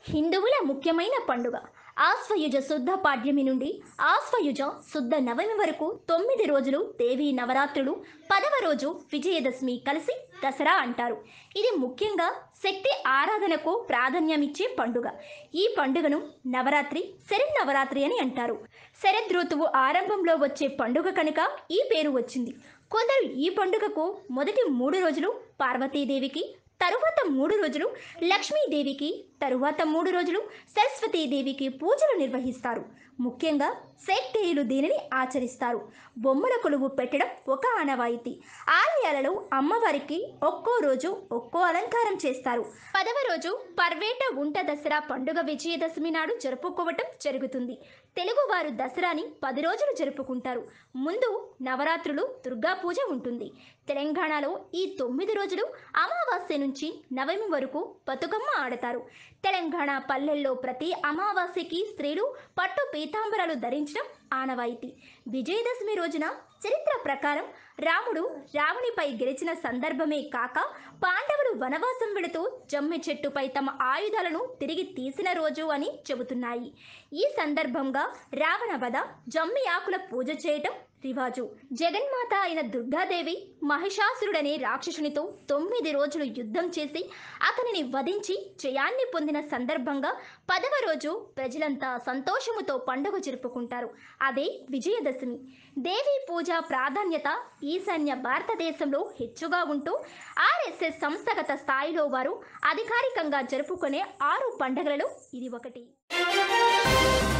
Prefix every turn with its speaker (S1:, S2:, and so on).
S1: హిందువుల ముఖ్యమైన పండుగ ఆశ్వయుజ శుద్ధ పాడ్యమి నుండి ఆశ్వయుజ శుద్ధ నవమి వరకు తొమ్మిది రోజులు దేవీ నవరాత్రులు పదవ రోజు విజయదశమి కలిసి దసరా అంటారు ఇది ముఖ్యంగా శక్తి ఆరాధనకు ప్రాధాన్యమిచ్చే పండుగ ఈ పండుగను నవరాత్రి శరన్నవరాత్రి అని అంటారు శరదృతువు ఆరంభంలో వచ్చే పండుగ కనుక ఈ పేరు వచ్చింది కొందరు ఈ పండుగకు మొదటి మూడు రోజులు పార్వతీదేవికి తరువాత మూడు రోజులు లక్ష్మీదేవికి తరువాత మూడు రోజులు సరస్వతీదేవికి పూజలు నిర్వహిస్తారు ముఖ్యంగా శక్తియులు దీనిని ఆచరిస్తారు బొమ్మల కొలువు పెట్టడం ఒక ఆనవాయితీ ఆలయాలలో అమ్మవారికి ఒక్కో రోజు ఒక్కో అలంకారం చేస్తారు పదవ రోజు పర్వేట గుంట దసరా పండుగ విజయదశమి నాడు జరుపుకోవటం జరుగుతుంది తెలుగువారు దసరాని పది రోజులు జరుపుకుంటారు ముందు నవరాత్రులు దుర్గా పూజ ఉంటుంది తెలంగాణలో ఈ తొమ్మిది రోజులు అమావాస్య నుంచి నవమి వరకు బతుకమ్మ ఆడతారు తెలంగాణ పల్లెల్లో ప్రతి అమావాస్యకి స్త్రీలు పట్టు పీతాంబరాలు ధరించడం ఆనవాయితీ విజయదశమి రోజున చరిత్ర ప్రకారం రాముడు రావణిపై గెలిచిన సందర్భమే కాక పాండవులు వనవాసం వెళుతూ జమ్మి చెట్టుపై తమ ఆయుధాలను తిరిగి తీసిన రోజు అని చెబుతున్నాయి ఈ సందర్భంగా రావణ వధ జమ్మి ఆకుల పూజ చేయటం రివాజు జగన్మాత అయిన దుర్గాదేవి మహిషాసురుడనే రాక్షసునితో తొమ్మిది రోజులు యుద్ధం చేసి అతనిని వధించి జయాన్ని పొందిన సందర్భంగా పదవ రోజు ప్రజలంతా సంతోషముతో పండుగ జరుపుకుంటారు అదే విజయదశమి దేవి పూజ ప్రాధాన్యత ఈశాన్య భారతదేశంలో హెచ్చుగా ఉంటూ ఆర్ఎస్ఎస్ సంస్థగత స్థాయిలో వారు అధికారికంగా జరుపుకునే ఆరు పండుగలలో ఇది ఒకటి